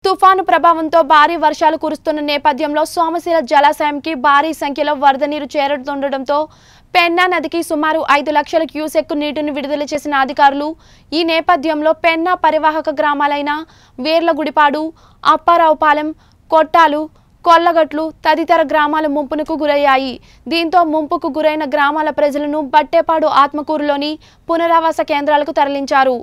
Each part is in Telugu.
తుఫాను ప్రభావంతో భారీ వర్షాలు కురుస్తున్న నేపథ్యంలో సోమశిల జలాశయంకి భారీ సంఖ్యలో వరద నీరు చేరుతుండటంతో పెన్నా నదికి సుమారు ఐదు లక్షల క్యూసెక్ నీటిని విడుదల చేసిన అధికారులు ఈ నేపథ్యంలో పెన్నా పరివాహక గ్రామాలైన వేర్లగుడిపాడు అప్పారావుపాలెం కొట్టాలు కొల్లగట్లు తదితర గ్రామాల ముంపునకు గురయ్యాయి దీంతో ముంపుకు గురైన గ్రామాల ప్రజలను బట్టేపాడు ఆత్మకూరులోని పునరావాస కేంద్రాలకు తరలించారు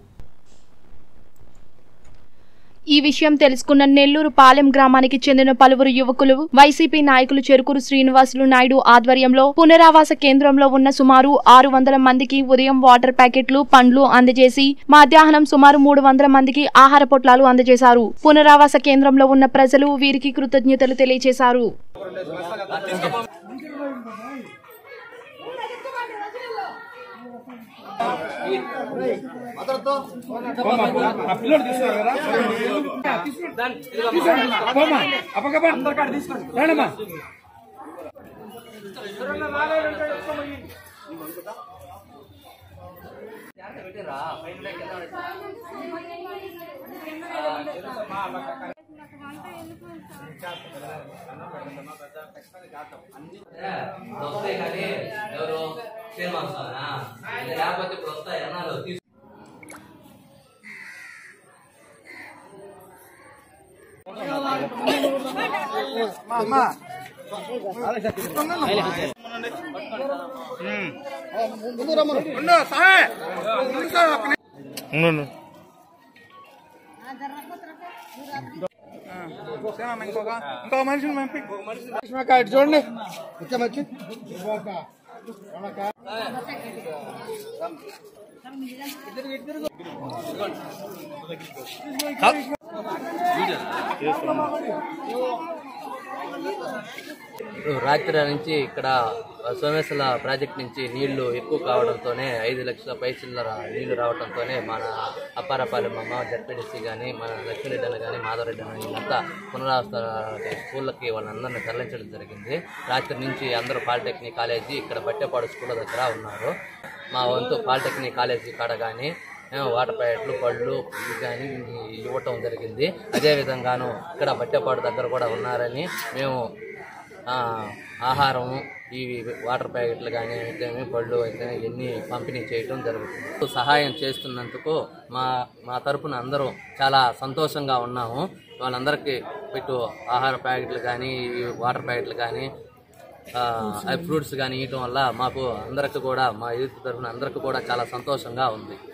ఈ విషయం తెలుసుకున్న నెల్లూరు పాలెం గ్రామానికి చెందిన పలువురు యువకులు వైసీపీ నాయకులు చెరుకూరు శ్రీనివాసులు నాయుడు ఆధ్వర్యంలో పునరావాస కేంద్రంలో ఉన్న సుమారు ఆరు వందల మందికి ఉదయం వాటర్ ప్యాకెట్లు పండ్లు అందజేసి మధ్యాహ్నం సుమారు మూడు వందల మందికి ఆహార పొట్లాలు అందజేశారు పునరావాస కేంద్రంలో ఉన్న ప్రజలు వీరికి కృతజ్ఞతలు తెలియజేశారు ఆ పిల్లలు తీసుకున్నారు కదా పోమ్మా అప్పగప్ప రండమ్మా వస్తాయి కానీ ఎవరు శ్రీనివాసనా ఇది లేకపోతే ఇప్పుడు వస్తాయి అన్నారు తీసు ఇంకో మనిషిని పంపి ఇటు చూడండి వచ్చి రాత్రి నుంచి ఇక్కడ సోమేశ్వర ప్రాజెక్ట్ నుంచి నీళ్లు ఎక్కువ కావడంతోనే ఐదు లక్షల పై చిల్లర నీళ్లు రావడంతోనే మన అప్పారపాలెం అమ్మ జడ్పీడీసీ కానీ మన లక్ష్మీరెడ్డి అన్న కానీ మాధవరెడ్డి అన్న వీళ్ళంతా పునరావాస స్కూళ్ళకి వాళ్ళందరినీ తరలించడం జరిగింది రాత్రి నుంచి అందరూ పాలిటెక్నిక్ కాలేజీ ఇక్కడ బట్టెపాడు స్కూల్ దగ్గర ఉన్నారు మా వంతు పాలిటెక్నిక్ కాలేజీ కాడ కానీ ఆ, వాటర్ ప్యాకెట్లు పళ్ళు ఇవి కానీ ఇవ్వటం జరిగింది అదేవిధంగాను ఇక్కడ బట్టెపాడు దగ్గర కూడా ఉన్నారని మేము ఆ, ఆహారము ఈ వాటర్ ప్యాకెట్లు కానీ అయితేనే పళ్ళు అయితే ఇవన్నీ పంపిణీ చేయడం జరుగుతుంది సహాయం చేస్తున్నందుకు మా మా తరపున అందరూ చాలా సంతోషంగా ఉన్నాము వాళ్ళందరికీ ఇటు ఆహార ప్యాకెట్లు కానీ ఈ వాటర్ ప్యాకెట్లు కానీ ఆ, అవి ఫ్రూట్స్ కానీ ఇవ్వటం వల్ల మాకు అందరికి కూడా మా యూత్ తరఫున అందరికి కూడా చాలా సంతోషంగా ఉంది